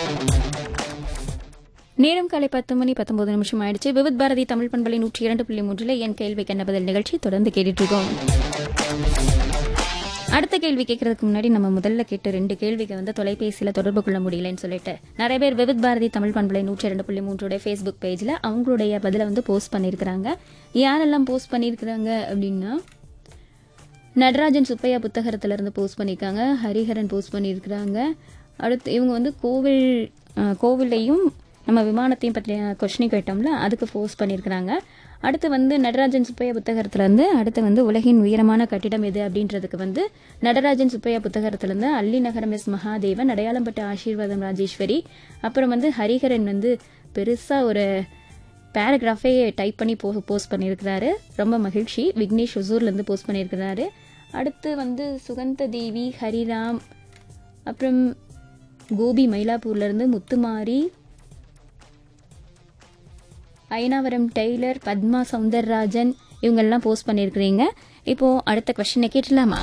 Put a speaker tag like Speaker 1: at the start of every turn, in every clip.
Speaker 1: நேரம் காலை பத்து மணி பத்தொன்பது நிமிஷம் ஆயிடுச்சு விவித் பாரதி தமிழ் பண்பலை நூற்றி இரண்டு புள்ளி மூன்றுல என் கேள்வி கண்ட பதில் நிகழ்ச்சி தொடர்ந்து கேட்டுட்டு இருக்கோம் அடுத்த கேள்வி கேட்கறதுக்கு முன்னாடி நம்ம முதல்ல கேட்ட ரெண்டு கேள்விக்கு வந்து தொலைபேசியில் தொடர்பு கொள்ள முடியலன்னு சொல்லிட்டு நிறைய பேர் விவித் பாரதி தமிழ் பண்பலை நூற்றி ரெண்டு புள்ளி மூன்றோட ஃபேஸ்புக் பேஜில் அவங்களுடைய பதிலை வந்து போஸ்ட் பண்ணியிருக்கிறாங்க யாரெல்லாம் போஸ்ட் பண்ணியிருக்கிறாங்க அப்படின்னா நடராஜன் சுப்பையா புத்தகத்திலிருந்து போஸ்ட் பண்ணியிருக்காங்க ஹரிஹரன் போஸ்ட் பண்ணியிருக்கிறாங்க அடுத்து இவங்க வந்து கோவில் அஹ், கோவிலையும் நம்ம விமானத்தையும் பற்றிய கொஸ்டின் கேட்டோம்ல அதுக்கு போஸ்ட் பண்ணியிருக்கிறாங்க அடுத்து வந்து நடராஜன் சுப்பையா புத்தகத்திலேருந்து அடுத்து வந்து உலகின் உயரமான கட்டிடம் எது அப்படின்றதுக்கு வந்து நடராஜன் சுப்பையா புத்தகத்திலேருந்து அள்ளி நகரம் எஸ் மகாதேவன் அடையாளம்பட்ட ஆசீர்வாதம் ராஜேஸ்வரி அப்புறம் வந்து ஹரிஹரன் வந்து பெருசாக ஒரு பேராகிராஃபே டைப் பண்ணி போ போஸ்ட் பண்ணியிருக்கிறாரு ரொம்ப மகிழ்ச்சி விக்னேஷ் ஒசூர்லேருந்து போஸ்ட் பண்ணியிருக்கிறாரு அடுத்து வந்து சுகந்த தேவி ஹரிராம் அப்புறம் கோபி மயிலாப்பூர்லேருந்து முத்துமாரி ஐனாவரம் டெய்லர் பத்மா சவுந்தரராஜன் இவங்கெல்லாம் போஸ்ட் பண்ணியிருக்கிறீங்க இப்போ அடுத்த கொஸ்டினை கேட்டலாமா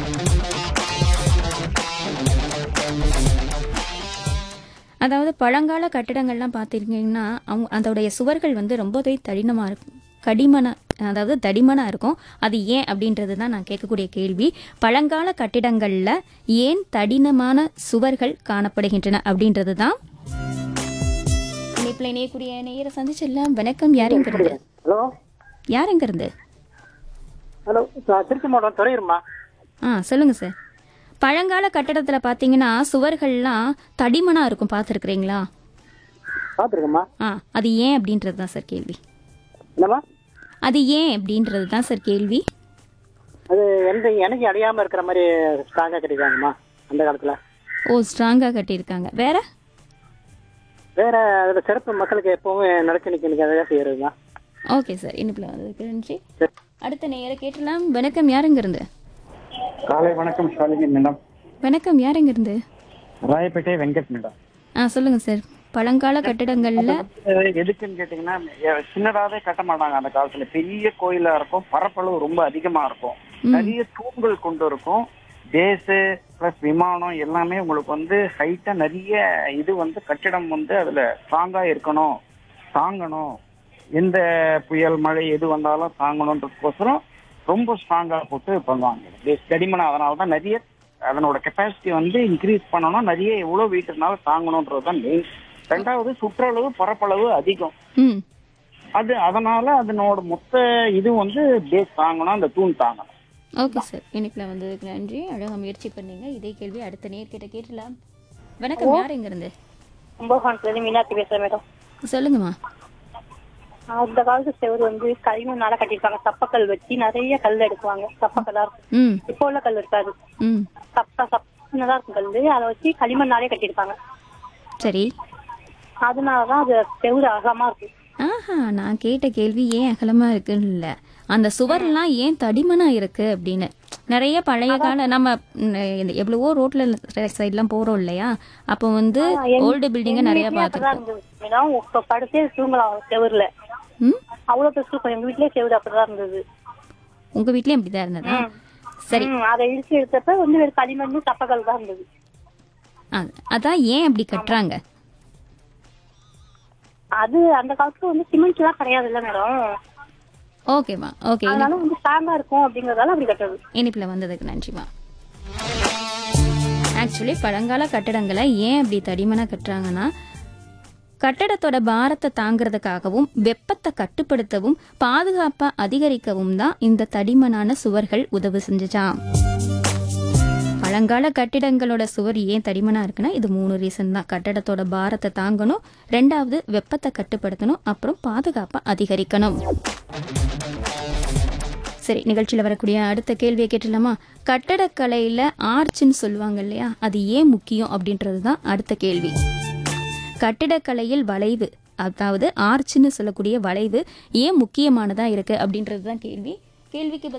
Speaker 1: அதாவது பழங்கால கட்டிடங்கள்லாம் பார்த்துருக்கீங்கன்னா அவங்க அதோடைய சுவர்கள் வந்து ரொம்பவே தடினமாக இருக்கும் கடிமன அதாவது தடிமனாக இருக்கும் அது ஏன் அப்படின்றது தான் நான் கேட்கக்கூடிய கேள்வி பழங்கால கட்டிடங்களில் ஏன் தடினமான சுவர்கள் காணப்படுகின்றன அப்படின்றது தான் இணைப்பில் இணையக்கூடிய நேயரை சந்திச்சிடலாம் வணக்கம் யாருங்கிறது
Speaker 2: ஹலோ
Speaker 1: யாருங்கிறது
Speaker 2: ஹலோ நான் திருச்சி மாவட்டம் துறையூர்மா
Speaker 1: ஆ சொல்லுங்க சார் பழங்கால கட்டடத்தில் பார்த்தீங்கன்னா சுவர்கள்லாம் தடிமனாக இருக்கும் பார்த்துருக்குறீங்களா
Speaker 2: பார்த்துருக்கேம்மா
Speaker 1: ஆ அது ஏன் அப்படின்றது தான் சார் கேள்வி
Speaker 2: என்னம்மா
Speaker 1: அது ஏன் அப்படின்றது தான் சார் கேள்வி
Speaker 2: அது எந்த எனக்கு அடையாம இருக்கிற மாதிரி ஸ்ட்ராங்கா கிடைக்காங்கம்மா அந்த காலத்துல
Speaker 1: ஓ ஸ்ட்ராங்காக கட்டியிருக்காங்க வேற
Speaker 2: வேற அதுல சிறப்பு மக்களுக்கு எப்பவும் நடக்க நிக்க அதை செய்யறதுமா
Speaker 1: ஓகே சார் இனிப்பில் வந்ததுக்கு நன்றி அடுத்த நேர கேட்டலாம் வணக்கம் யாருங்க இருந்து
Speaker 3: காலை வணக்கம் ஷாலினி மேடம்
Speaker 1: வணக்கம் யாருங்க இருந்து
Speaker 3: ராயப்பேட்டை வெங்கட் மேடம்
Speaker 1: ஆ சொல்லுங்க சார் பழங்கால கட்டிடங்கள்ல
Speaker 3: அஹ் எதுக்குன்னு கேட்டீங்கன்னா எ- சின்னதாவே கட்ட மாட்டாங்க அந்த காலத்துல பெரிய கோயிலா இருக்கும் பரப்பளவு ரொம்ப அதிகமா இருக்கும் நிறைய தூண்கள் கொண்டு இருக்கும் பேஸு பிளஸ் விமானம் எல்லாமே உங்களுக்கு வந்து ஹைட்டா நிறைய இது வந்து கட்டிடம் வந்து அதுல ஸ்ட்ராங்கா இருக்கணும் தாங்கணும் எந்த புயல் மழை எது வந்தாலும் தாங்கணுன்றதுக்கோசரம் ரொம்ப ஸ்ட்ராங்கா போட்டு பண்ணுவாங்க பேஸ் தடிமனா அதனால தான் நிறைய அதனோட கெப்பாசிட்டி வந்து இன்க்ரீஸ் பண்ணணும் நிறைய எவ்வளவு வெயிட் இருந்தாலும் தாங்கணுன்றது தான் மெயின் ரெண்டாவது சுற்றளவு பரப்பளவு அதிகம்
Speaker 1: ம்
Speaker 3: அது அதனால அதனோட மொத்த இது வந்து பேஸ் தாங்கணும் அந்த தூண் தாங்கணும்
Speaker 1: ஓகே சார் இனிப்பில் வந்ததுக்கு நன்றி அழகாக முயற்சி பண்ணீங்க இதே கேள்வி அடுத்த நேர்கிட்ட கேட்டலாம் வணக்கம் யார் இங்க இருந்து
Speaker 4: கும்பகோணத்துல மீனாட்சி பேசுறேன் மேடம்
Speaker 1: சொல்லுங்கம்மா
Speaker 4: அந்த காலத்து செவரு வந்து களிமண்ணால கட்டியிருப்பாங்க சப்பக்கல் வச்சு நிறைய கல் எடுக்குவாங்க சப்பக்கல்லா இருக்கும்
Speaker 1: ம்
Speaker 4: இப்போ உள்ள கல் இருக்காது
Speaker 1: ம்
Speaker 4: சப்ப சப்பனதா இருக்கும் கல் அதை வச்சு களிமண்ணாலே கட்டியிருப்பாங்க
Speaker 1: சரி
Speaker 4: அதனாலதான் அது செவரு அகலமா இருக்கும்
Speaker 1: ஆஹா நான் கேட்ட கேள்வி ஏன் அகலமா இருக்குன்னு இல்ல அந்த சுவர்லாம் ஏன் தடிமனா இருக்கு அப்படின்னு நிறைய பழைய கால நம்ம ம், இந்த எவ்வளவோ ரோட்ல சைட்லாம் போறோம் இல்லையா அப்போ வந்து ஓல்டு பில்டிங்க நிறைய
Speaker 4: அப்படிதான்
Speaker 1: பார்த்துருக்கோம்
Speaker 4: இருந்தது மேடம் இப்ப படுத்தே தூங்கலாம் செவருல
Speaker 1: ம்
Speaker 4: அவ்வளவு பெருசு இருக்கும் எங்க வீட்லயே செவரு அப்படிதான் இருந்தது
Speaker 1: உங்க வீட்லயும் அப்படிதான் இருந்ததா சரி
Speaker 4: ம், அதை இடிச்சு எடுத்தப்ப வந்து வெறும் களிமண்ணு சப்பக்கல் தான் இருந்தது
Speaker 1: ஆ, அதான் ஏன் அப்படி கட்டுறாங்க
Speaker 4: அது அந்த காலத்துல வந்து சிமெண்ட் எல்லாம் கிடையாது இல்ல மேடம்
Speaker 1: ஓகேம்மா ஓகே
Speaker 4: அதனால வந்து ஸ்ட்ராங்கா இருக்கும் அப்படிங்கறதால அப்படி கட்டுறது
Speaker 1: இனிப்பில் வந்ததுக்கு நன்றிம்மா ஆக்சுவலி பழங்கால கட்டடங்களை ஏன் அப்படி தடிமனா கட்டுறாங்கன்னா கட்டடத்தோட பாரத்தை தாங்கிறதுக்காகவும் வெப்பத்தை கட்டுப்படுத்தவும் பாதுகாப்பை அதிகரிக்கவும் தான் இந்த தடிமனான சுவர்கள் உதவு செஞ்சுச்சாம் பழங்கால கட்டிடங்களோட சுவர் ஏன் தடிமனா இருக்குன்னா இது மூணு ரீசன் தான் கட்டடத்தோட பாரத்தை தாங்கணும் ரெண்டாவது வெப்பத்தை கட்டுப்படுத்தணும் அப்புறம் பாதுகாப்பை அதிகரிக்கணும் சரி நிகழ்ச்சியில் வரக்கூடிய அடுத்த கேள்வியை கேட்டுலாமா கட்டடக்கலையில் ஆர்ச்னு சொல்லுவாங்க இல்லையா அது ஏன் முக்கியம் அப்படின்றது தான் அடுத்த கேள்வி கட்டிடக்கலையில் வளைவு அதாவது ஆர்ச்னு சொல்லக்கூடிய வளைவு ஏன் முக்கியமானதா இருக்கு அப்படின்றது தான் கேள்வி கேள்விக்கு பதில்